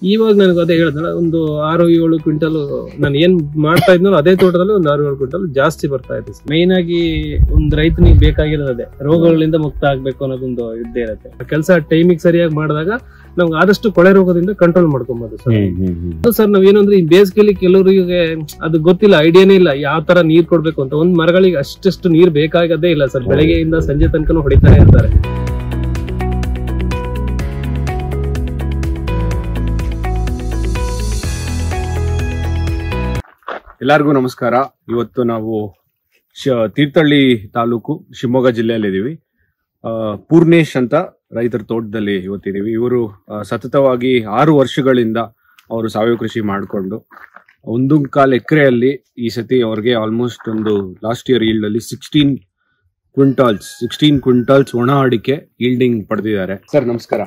ಇವಾಗ ನನಗೆ ಅದೇ ಹೇಳಿದ್ನಲ್ಲ ಒಂದು ಆರು ಏಳು ಕ್ವಿಂಟಲ್ ನಾನು ಏನ್ ಮಾಡ್ತಾ ಇದ್ನೋ ಅದೇ ತೋಟದಲ್ಲಿ ಒಂದು ಆರು ಏಳು ಕ್ವಿಂಟಲ್ ಜಾಸ್ತಿ ಬರ್ತಾ ಇದೆ ಮೈನ್ ಆಗಿ ಒಂದು ರೈತನಿಗೆ ಬೇಕಾಗಿರೋದು ಅದೇ ರೋಗಗಳಿಂದ ಮುಕ್ತ ಆಗ್ಬೇಕು ಅನ್ನೋದೊಂದು ಇದ್ದೇ ಇರುತ್ತೆ ಕೆಲಸ ಟೈಮಿಗೆ ಸರಿಯಾಗಿ ಮಾಡಿದಾಗ ನಮ್ಗೆ ಆದಷ್ಟು ಕೊಳೆ ರೋಗದಿಂದ ಕಂಟ್ರೋಲ್ ಮಾಡ್ಕೊಬಹುದು ಸರ್ ಅದು ಸರ್ ನಾವೇನಂದ್ರೆ ಈ ಬೇಸಿಗೆಲಿ ಕೆಲವರಿಗೆ ಅದು ಗೊತ್ತಿಲ್ಲ ಐಡಿಯಾನೇ ಇಲ್ಲ ಯಾವ ತರ ನೀರ್ ಕೊಡ್ಬೇಕು ಅಂತ ಒಂದ್ ಮರಗಳಿಗೆ ಅಷ್ಟಷ್ಟು ನೀರ್ ಬೇಕಾಗದೇ ಇಲ್ಲ ಸರ್ ಬೆಳಗ್ಗೆಯಿಂದ ಸಂಜೆ ತನಕನೂ ಹೊಡಿತಾನೆ ಇರ್ತಾರೆ ಎಲ್ಲರಿಗೂ ನಮಸ್ಕಾರ ಇವತ್ತು ನಾವು ಶ- ತೀರ್ಥಹಳ್ಳಿ ತಾಲೂಕು ಶಿವಮೊಗ್ಗ ಜಿಲ್ಲೆಯಲ್ಲಿದ್ದೀವಿ ಆ, ಪೂರ್ಣೇಶ್ ಅಂತ ರೈತರ ತೋಟದಲ್ಲಿ ಇವತ್ತಿದ್ದೀವಿ ಇವರು ಆ, ಸತತವಾಗಿ ಆರು ವರ್ಷಗಳಿಂದ ಅವರು ಸಾವಯವ ಕೃಷಿ ಮಾಡಿಕೊಂಡು ಒಂದು ಕಾಲ್ ಎಕರೆಯಲ್ಲಿ ಈ ಸತಿ ಅವ್ರಿಗೆ ಆಲ್ಮೋಸ್ಟ್ ಒಂದು ಲಾಸ್ಟ್ ಇಯರ್ ಈಲ್ಡ್ ಅಲ್ಲಿ ಸಿಕ್ಸ್ಟೀನ್ ಕ್ವಿಂಟಾಲ್ಸ್ ಸಿಕ್ಸ್ಟೀನ್ ಕ್ವಿಂಟಾಲ್ಸ್ ಒಣ ಅಡಿಕೆ ಈಲ್ಡಿಂಗ್ ಪಡೆದಿದ್ದಾರೆ ಸರ್ ನಮಸ್ಕಾರ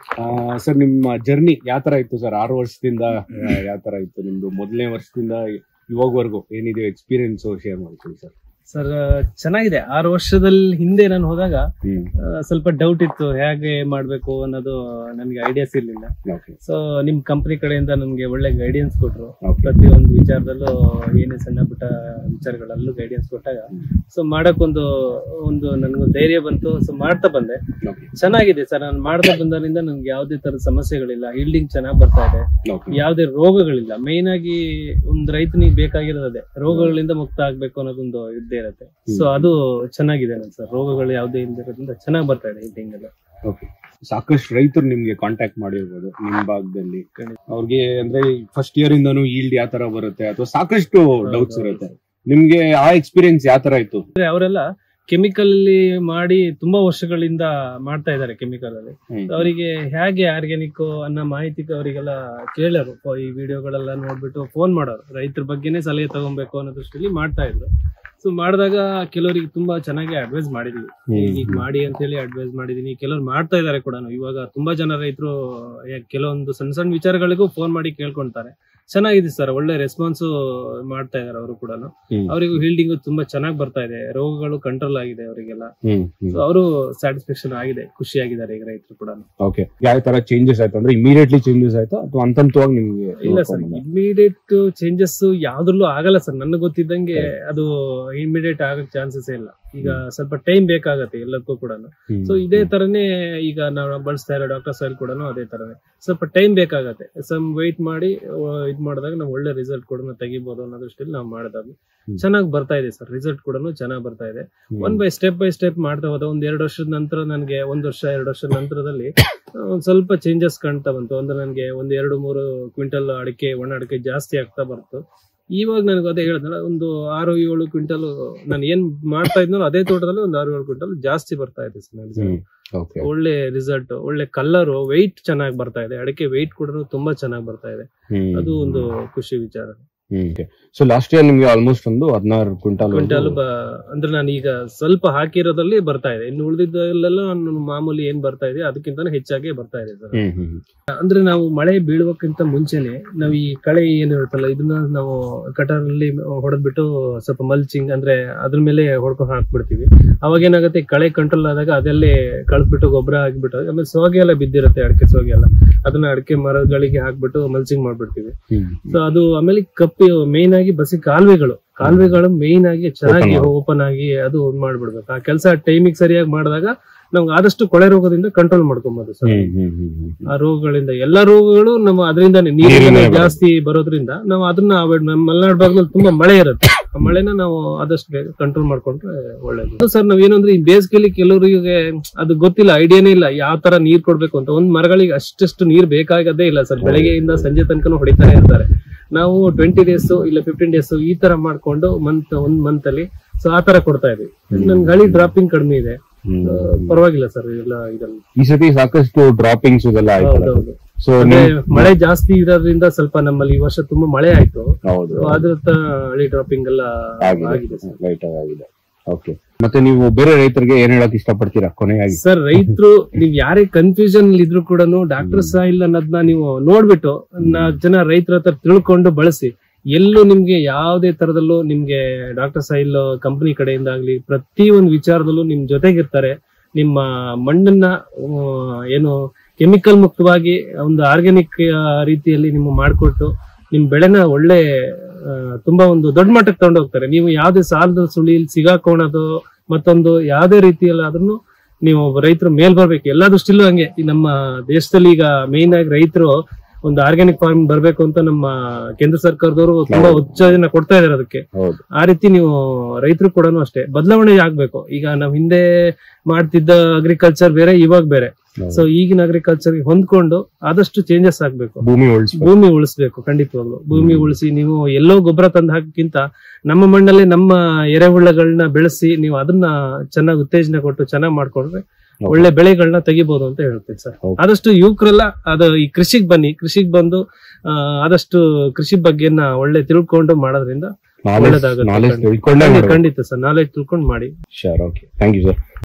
ಸರ್ ನಿಮ್ಮ ಜರ್ನಿ ಯಾವ ತರ ಇತ್ತು ಸರ್ ಆರು ವರ್ಷದಿಂದ ಯಾವ ತರ ಇತ್ತು ನಿಮ್ದು ಮೊದಲನೇ ವರ್ಷದಿಂದ ಇವಾಗವರೆಗೂ ಏನಿದೆ ಎಕ್ಸ್ಪೀರಿಯನ್ಸ್ ಶೇರ್ ಮಾಡ್ತೀವಿ ಸರ್ ಸರ್ ಚೆನ್ನಾಗಿದೆ ಆರು ವರ್ಷದಲ್ಲಿ ಹಿಂದೆ ನಾನು ಹೋದಾಗ ಆ, ಸ್ವಲ್ಪ ಡೌಟ್ ಇತ್ತು ಹೇಗೆ ಮಾಡ್ಬೇಕು ಅನ್ನೋದು ನನಗೆ ಐಡಿಯಾಸ್ ಇರ್ಲಿಲ್ಲ ಓಕೆ ಸೊ ನಿಮ್ ಕಂಪನಿ ಕಡೆಯಿಂದ ನನ್ಗೆ ಒಳ್ಳೆ ಗೈಡೆನ್ಸ್ ಕೊಟ್ರು ಓಕೆ ಪ್ರತಿಯೊಂದು ವಿಚಾರದಲ್ಲೂ ಏನೇ ಸಣ್ಣ ಪುಟ್ಟ ವಿಚಾರಗಳಲ್ಲೂ ಗೈಡೆನ್ಸ್ ಕೊಟ್ಟಾಗ ಸೊ ಮಾಡಕ್ಕೊಂದು ಒಂದು ನನ್ಗೊಂದು ಧೈರ್ಯ ಬಂತು ಸೊ ಮಾಡ್ತಾ ಬಂದೆ ಚೆನ್ನಾಗಿದೆ ಸರ್ ನಾನು ಮಾಡ್ತಾ ಬಂದಾಗಿಂದ ನನ್ಗೆ ಯಾವುದೇ ತರದ ಸಮಸ್ಯೆಗಳಿಲ್ಲ ಹಿಲ್ಡಿಂಗ್ ಚೆನ್ನಾಗಿ ಬರ್ತಾ ಇದೆ ಓಕೆ ಯಾವುದೇ ರೋಗಗಳಿಲ್ಲ ಮೈನ್ ಆಗಿ ಒಂದು ರೈತನಿಗೆ ಬೇಕಾಗಿರೋದು ಅದೇ ರೋಗಗಳಿಂದ ಮುಕ್ತ ಆಗ್ಬೇಕು ಅನ್ನೋದೊಂದು ಇದ್ದೇ ಇರುತ್ತೆ ಸೊ ಅದು ಚೆನ್ನಾಗಿದೆ ನನ್ ಸರ್ ರೋಗಗಳು ಯಾವುದೇ ಇಲ್ದಿರೋದ್ರಿಂದ ಚೆನ್ನಾಗಿ ಬರ್ತಾ ಇದೆ ಹಿಲ್ಡಿಂಗ್ ಎಲ್ಲ ಓಕೆ ಸಾಕಷ್ಟು ರೈತರು ನಿಮ್ಗೆ ಕಾಂಟ್ಯಾಕ್ಟ್ ಮಾಡಿರ್ಬೋದು ನಿಮ್ ಭಾಗದಲ್ಲಿ ಅವ್ರಿಗೆ ಅಂದ್ರೆ ಫಸ್ಟ್ ಇಯರ್ ಇಂದನೂ ಈಲ್ಡ್ ಯಾವ ತರ ಬರುತ್ತೆ ಅಥವಾ ಸಾಕಷ್ಟು ಡೌಟ್ಸ್ ಇರುತ್ತೆ ನಿಮ್ಗೆ ಆ ಎಕ್ಸ್ಪೀರಿಯನ್ಸ್ ಯಾವ ತರ ಇತ್ತು ಅಂದ್ರೆ ಅವರೆಲ್ಲ ಕೆಮಿಕಲ್ ಮಾಡಿ ತುಂಬಾ ವರ್ಷಗಳಿಂದ ಮಾಡ್ತಾ ಇದ್ದಾರೆ ಕೆಮಿಕಲ್ ಅಲ್ಲಿ ಅವರಿಗೆ ಹೇಗೆ ಆರ್ಗ್ಯಾನಿಕ್ ಅನ್ನೋ ಮಾಹಿತಿ ಅವರಿಗೆಲ್ಲ ಕೇಳರು ಈ ವಿಡಿಯೋಗಳೆಲ್ಲ ನೋಡ್ಬಿಟ್ಟು ಫೋನ್ ಮಾಡೋರು ರೈತರ ಬಗ್ಗೆನೇ ಸಲಹೆ ತಗೊಬೇಕು ಅನ್ನೋ ದೃಷ್ಟಿಯಲ್ಲಿ ಮಾಡ್ತಾ ಇದ್ರು ಸೊ ಮಾಡಿದಾಗ ಕೆಲವರಿಗೆ ತುಂಬಾ ಚೆನ್ನಾಗಿ ಅಡ್ವೈಸ್ ಮಾಡಿದ್ವಿ ಈಗ ಮಾಡಿ ಅಂತ ಹೇಳಿ ಅಡ್ವೈಸ್ ಮಾಡಿದೀನಿ ಕೆಲವ್ರು ಮಾಡ್ತಾ ಇದಾರೆ ಕೂಡ ಇವಾಗ ತುಂಬಾ ಜನ ರೈತರು ಕೆಲವೊಂದು ಸಣ್ಣ ಸಣ್ಣ ವಿಚಾರಗಳಿಗೂ ಫೋನ್ ಮಾಡಿ ಕೇಳ್ಕೊಂತಾರೆ ಚೆನ್ನಾಗಿದೆ ಸರ್ ಒಳ್ಳೆ ರೆಸ್ಪಾನ್ಸ್ ಮಾಡ್ತಾ ಇದಾರೆ ಅವರು ಕೂಡ ಅವರಿಗೂ ಹೀಲ್ಡಿಂಗ್ ತುಂಬಾ ಚೆನ್ನಾಗಿ ಬರ್ತಾ ಇದೆ ರೋಗಗಳು ಕಂಟ್ರೋಲ್ ಆಗಿದೆ ಅವರಿಗೆಲ್ಲ ಸೊ ಅವರು ಸ್ಯಾಟಿಸ್ಫ್ಯಾಕ್ಷನ್ ಆಗಿದೆ ಖುಷಿಯಾಗಿದ್ದಾರೆ ಈಗ ರೈತರು ಕೂಡ ಓಕೆ ಯಾವ ತರ ಚೇಂಜಸ್ ಆಯ್ತು ಅಂದ್ರೆ ಇಮಿಡಿಯೇಟ್ಲಿ ಚೇಂಜಸ್ ಆಯ್ತಾ ಅಥವಾ ಹಂತವಾಗಿ ನಿಮ್ಗೆ ಇಲ್ಲ ಸರ್ ಇಮಿಡಿಯೇಟ್ ಚೇಂಜಸ್ ಯಾವ್ದ್ರಲ್ಲೂ ಆಗಲ್ಲ ಸರ್ ನನಗೆ ಗೊತ್ತಿದ್ದಂಗೆ ಅದು ಇಮಿಡಿಯೇಟ್ ಆಗಕ್ ಚಾನ್ಸಸ್ ಇಲ್ಲ ಈಗ ಸ್ವಲ್ಪ ಟೈಮ್ ಬೇಕಾಗತ್ತೆ ಎಲ್ಲದಕ್ಕೂ ಕೂಡ ಸೊ ಇದೇ ತರನೇ ಈಗ ನಾವು ಬಳಸ್ತಾ ಇರೋ ಡಾಕ್ಟರ್ ಸೈಲ್ ಕೂಡ ಅದೇ ತರನೇ ಸ್ವಲ್ಪ ಟೈಮ್ ಬೇಕಾಗತ್ತೆ ಸಮ್ ವೆಯ್ಟ್ ಮಾಡಿ ಆ, ಇದ್ ಮಾಡಿದಾಗ ನಾವು ಒಳ್ಳೆ ರಿಸಲ್ಟ್ ಕೂಡ ತೆಗಿಬಹುದು ಅನ್ನೋ ದೃಷ್ಟಿಯಲ್ಲಿ ನಾವು ಮಾಡಿದಾಗ ಹ್ಮ್. ಚೆನ್ನಾಗಿ ಬರ್ತಾ ಇದೆ ಸರ್ ರಿಸಲ್ಟ್ ಕೂಡ ಚೆನ್ನಾಗಿ ಬರ್ತಾ ಇದೆ one by step by step ಮಾಡ್ತಾ ಹೋದ ಒಂದ್ ಎರಡು ವರ್ಷದ ನಂತರ ನನಗೆ ಒಂದ್ ವರ್ಷ ಎರಡು ವರ್ಷದ ನಂತರದಲ್ಲಿ ಆ, ಒಂದ್ ಸ್ವಲ್ಪ ಚೇಂಜಸ್ ಕಾಣ್ತಾ ಬಂತು ಅಂದ್ರೆ ನನಗೆ ಒಂದ್ ಎರಡು ಮೂರು ಕ್ವಿಂಟಲ್ ಅಡಿಕೆ ಒಣ ಅಡಿಕೆ ಜಾಸ್ತಿ ಆಗ್ತಾ ಬಂತು ಇವಾಗ ನನಗೆ ಅದೇ ಹೇಳಿದ್ನಲ್ಲ ಒಂದು ಆರು ಏಳು ಕ್ವಿಂಟಲ್ ನಾನು ಏನ್ ಮಾಡ್ತಾ ಇದ್ನೋ ಅದೇ ತೋಟದಲ್ಲಿ ಒಂದು ಆರು ಏಳು ಕ್ವಿಂಟಲ್ ಜಾಸ್ತಿ ಬರ್ತಾ ಇದೆ ಸರ್ ನನಗೆ. ಓಕೆ ಒಳ್ಳೆ ರಿಸಲ್ಟ್ ಒಳ್ಳೆ ಕಲರ್ ವೆಯ್ಟ್ ಚೆನ್ನಾಗಿ ಬರ್ತಾ ಇದೆ ಅಡಿಕೆ ವೆಯ್ಟ್ ಕೂಡ ತುಂಬಾ ಚೆನ್ನಾಗಿ ಬರ್ತಾ ಇದೆ ಅದು ಒಂದು ಖುಷಿ ವಿಚಾರ ಸೊ ಲಾಸ್ಟ್ ಇಯರ್ ನಿಮ್ಗೆ ಆಲ್ಮೋಸ್ಟ್ ಒಂದು ಹದಿನಾರು ಕ್ವಿಂಟಾಲ್ ಕ್ವಿಂಟಲ್ ಅಂದ್ರೆ ನಾನು ಈಗ ಸ್ವಲ್ಪ ಹಾಕಿರೋದ್ರಲ್ಲಿ ಬರ್ತಾ ಇದೆ ಇನ್ನು ಉಳಿದಿದ್ದಲ್ಲೆಲ್ಲ ನಾನು ಮಾಮೂಲಿ ಏನ್ ಬರ್ತಾ ಇದೆ ಅದಕ್ಕಿಂತ ಹೆಚ್ಚಾಗಿ ಬರ್ತಾ ಇದೆ ಸರ್ ಅಂದ್ರೆ ನಾವು ಮಳೆ ಬೀಳುವಕ್ಕಿಂತ ಮುಂಚೆನೆ ನಾವು ಈ ಕಳೆ ಏನಿರುತ್ತಲ್ಲ ಇದನ್ನ ನಾವು ಕಟರಲ್ಲಿ ಹೊಡೆದ್ಬಿಟ್ಟು ಸ್ವಲ್ಪ ಮಲ್ಚಿಂಗ್ ಅಂದ್ರೆ ಅದ್ರ ಮೇಲೆ ಹೊಡ್ಕೊಂಡು ಹಾಕ್ಬಿಡ್ತೀವಿ ಅವಾಗ ಏನಾಗುತ್ತೆ ಕಳೆ ಕಂಟ್ರೋಲ್ ಆದಾಗ ಅದಲ್ಲೇ ಕಳ್ದ್ಬಿಟ್ಟು ಗೊಬ್ಬರ ಹಾಕ್ಬಿಟ್ಟು ಆಮೇಲೆ ಸೋಗೆ ಎಲ್ಲ ಬಿದ್ದಿರುತ್ತೆ ಅಡಿಕೆ ಸೋಗೆ ಎಲ್ಲ ಅದನ್ನ ಅಡಿಕೆ ಮರಗಳಿಗೆ ಹಾಕ್ಬಿಟ್ಟು ಮಲ್ಚಿಂಗ್ ಮಾಡ್ಬಿಡ್ತೀವಿ ಸೊ ಅದು ಆಮೇಲೆ ಕಪ್ಪಿ ಮೇನ್ ಆಗಿ ಬಸಿ ಕಾಲುವೆಗಳು ಕಾಲುವೆಗಳು ಮೇನ್ ಆಗಿ ಚೆನ್ನಾಗಿ Open ಓಪನ್ ಆಗಿ ಅದು ಇದ್ ಮಾಡ್ಬಿಡ್ಬೇಕು ಆ ಕೆಲಸ ಟೈಮಿಗೆ ಸರಿಯಾಗಿ ಮಾಡಿದಾಗ ನಮ್ಗೆ ಆದಷ್ಟು ಕೊಳೆ ರೋಗದಿಂದ ಕಂಟ್ರೋಲ್ ಮಾಡ್ಕೊಬಹುದು ಸರ್ ಆ ರೋಗಗಳಿಂದ ಎಲ್ಲಾ ರೋಗಗಳು ನಮ್ಮ ಅದರಿಂದಾನೆ ನೀರಿನ ನೀರಿನಿಂದ ಜಾಸ್ತಿ ಬರೋದ್ರಿಂದ ನಾವು ಅದನ್ನ ಅವಾಯ್ಡ್ ನಮ್ಮ ಮಲೆನಾಡು ಭಾಗದಲ್ಲಿ ತುಂಬಾ ಮಳೆ ಇರುತ್ತೆ ಆ ಮಳೆನ ನಾವು ಆದಷ್ಟು ಬೇಗ ಕಂಟ್ರೋಲ್ ಮಾಡ್ಕೊಂಡ್ರೆ ಒಳ್ಳೇದು ಸರ್ ನಾವ್ ಏನಂದ್ರೆ ಈ ಬೇಸಿಗೆಲಿ ಕೆಲವರಿಗೆ ಅದು ಗೊತ್ತಿಲ್ಲ ಐಡಿಯಾನೇ ಇಲ್ಲ ಯಾವ ತರ ನೀರ್ ಕೊಡ್ಬೇಕು ಅಂತ ಒಂದ್ ಮರಗಳಿಗೆ ಅಷ್ಟಷ್ಟು ನೀರ್ ಬೇಕಾಗದೇ ಇಲ್ಲ ಸರ್ ಬೆಳಗ್ಗೆಯಿಂದ ಸಂಜೆ ತನಕನೂ ಹೊಡಿತಾನೆ ಇರ್ತಾರೆ ನಾವು ಟ್ವೆಂಟಿ ಡೇಸ್ ಇಲ್ಲ ಫಿಫ್ಟೀನ್ ಡೇಸ್ ಈ ತರ ಮಾಡ್ಕೊಂಡು ಮಂತ್ ಒಂದ್ ಮಂತ್ ಅಲ್ಲಿ ಸೊ ಆ ತರ ಕೊಡ್ತಾ ಇದೀವಿ ನನ್ ಗಾಳಿ ಡ್ರಾಪಿಂಗ್ ಕಡಿಮೆ ಇದೆ ಆ, ಪರವಾಗಿಲ್ಲ ಸರ್ ಎಲ್ಲ ಇದ್ರಲ್ಲಿ ಈ ಸತಿ ಸಾಕಷ್ಟು ಡ್ರಾಪಿಂಗ್ಸ್ ಇದೆಲ್ಲ ಆಯ್ತಲ್ಲ ಹೌದೌದು ಸೊ ಅಂದ್ರೆ ಮಳೆ ಜಾಸ್ತಿ ಇರೋದ್ರಿಂದ ಸ್ವಲ್ಪ ನಮ್ಮಲ್ಲಿ ಈ ವರ್ಷ ತುಂಬಾ ಮಳೆ ಆಯ್ತು ಹೌದು So ಅದ್ರ ತ- ಹಳಿ ಡ್ರಾಪಿಂಗ್ ಎಲ್ಲ ಆಗಿದೆ ಆಗಿದೆ ಸರ್ ಲೈಟ್ ಆಗಿದೆ ಓಕೆ ಮತ್ತೆ ನೀವು ಬೇರೆ ರೈತರಿಗೆ ಏನ್ ಹೇಳಕ್ ಇಷ್ಟಪಡ್ತೀರಾ ಕೊನೆಯಾಗಿ ಸರ್ ರೈತರು ನೀವ್ ಯಾರೇ ಕನ್ಫ್ಯೂಷನ್ ಇದ್ರು ಕೂಡ ಡಾಕ್ಟರ್ ಸಾಯಿಲ್ ಅನ್ನೋದನ್ನ ನೀವು ನೋಡ್ಬಿಟ್ಟು ನಾಲ್ಕು ಜನ ರೈತರ ಹತ್ರ ತಿಳ್ಕೊಂಡು ಬಳಸಿ ಎಲ್ಲೂ ನಿಮ್ಗೆ ಯಾವುದೇ ತರದಲ್ಲೂ ನಿಮ್ಗೆ ಡಾಕ್ಟರ್ ಸಾಯಿಲ್ ಕಂಪನಿ ಕಡೆಯಿಂದ ಆಗ್ಲಿ ಪ್ರತಿ ಒಂದು ವಿಚಾರದಲ್ಲೂ ನಿಮ್ ಜೊತೆಗಿರ್ತಾರೆ ನಿಮ್ಮ ಮಣ್ಣನ್ನ ಆ, ಏನು ಕೆಮಿಕಲ್ ಮುಕ್ತವಾಗಿ ಒಂದು ಆರ್ಗ್ಯಾನಿಕ್ ರೀತಿಯಲ್ಲಿ ನಿಮ್ಮ ಮಾಡಿಕೊಟ್ಟು ನಿಮ್ ಬೆಳೆನ ಒಳ್ಳೆ ಆ, ತುಂಬಾ ಒಂದು ದೊಡ್ಡ ಮಟ್ಟಕ್ಕೆ ತಗೊಂಡು ಹೋಗ್ತಾರೆ ನೀವು ಯಾವ್ದೇ ಸಾಲದ ಸುಳಿಲ್ ಸಿಗಾಕೋಣದು ಮತ್ತೊಂದು ಯಾವ್ದೇ ರೀತಿಯಲ್ಲಿ ಅದನ್ನು ನೀವು ರೈತರು ಮೇಲ್ ಬರ್ಬೇಕು ಎಲ್ಲಾ ದೃಷ್ಟಿಲೂ ಹಂಗೆ ಈ ನಮ್ಮ ದೇಶದಲ್ಲಿ ಈಗ ಮೇನ್ ಆಗಿ ರೈತರು ಒಂದು ಆರ್ಗ್ಯಾನಿಕ್ ಫಾರ್ಮ್ ಬರ್ಬೇಕು ಅಂತ ನಮ್ಮ ಕೇಂದ್ರ ಸರ್ಕಾರದವರು ತುಂಬಾ ಉತ್ತೇಜನ ಕೊಡ್ತಾ ಇದಾರೆ ಅದಕ್ಕೆ ಹೌದು ಆ ರೀತಿ ನೀವು ರೈತರು ಕೂಡ ಅಷ್ಟೇ ಬದಲಾವಣೆ ಆಗ್ಬೇಕು ಈಗ ನಾವ್ ಹಿಂದೆ ಮಾಡ್ತಿದ್ದ ಅಗ್ರಿಕಲ್ಚರ್ ಬೇರೆ ಇವಾಗ ಬೇರೆ ಹೌದು. ಸೊ ಈಗಿನ ಅಗ್ರಿಕಲ್ಚರ್ ಹೊಂದ್ಕೊಂಡು ಆದಷ್ಟು ಚೇಂಜಸ್ ಆಗ್ಬೇಕು ಭೂಮಿ ಉಳಿಸ್ಬೇಕು ಭೂಮಿ ಉಳಿಸ್ಬೇಕು ಖಂಡಿತವಾಗ್ಲು ಭೂಮಿ ಉಳಿಸಿ ನೀವು ಎಲ್ಲೋ ಗೊಬ್ಬರ ತಂದು ಹಾಕಕ್ಕಿಂತ ನಮ್ಮ ಮಣ್ಣಲ್ಲಿ ನಮ್ಮ ಎರೆಹುಳಗಳನ್ನ ಬೆಳೆಸಿ ನೀವು ಅದನ್ನ ಚೆನ್ನಾಗಿ ಉತ್ತೇಜನ ಕೊಟ್ಟು ಚೆನ್ನಾಗಿ ಮಾಡ್ಕೊಂಡ್ರೆ ಹೌದು. ಒಳ್ಳೆ ಬೆಳೆಗಳನ್ನ ತೆಗಿಬಹುದು ಅಂತ ಹೇಳ್ತೀನಿ ಸರ್ ಹೌದು. ಆದಷ್ಟು ಯುವಕರೆಲ್ಲ ಅದು ಈ ಕೃಷಿಗ್ ಬನ್ನಿ ಕೃಷಿಗ್ ಬಂದು ಆ, ಆದಷ್ಟು ಕೃಷಿ ಬಗ್ಗೆನ ಒಳ್ಳೆ ತಿಳ್ಕೊಂಡು ಮಾಡೋದ್ರಿಂದ ನಾಲೆಜ್ ಒಳ್ಳೇದಾಗುತ್ತೆ ನಾಲೆಜ್ ಖಂಡಿತ. ತಿಳ್ಕೊಂಡೇ ಖಂಡಿತ- ಮಾಡ್ಬೇಕು. ಖಂಡಿತ ಸರ್ ನಾಲೆಜ್ ತಿಳ್ಕೊಂಡು ಮಾಡಿ sure okay thank you sir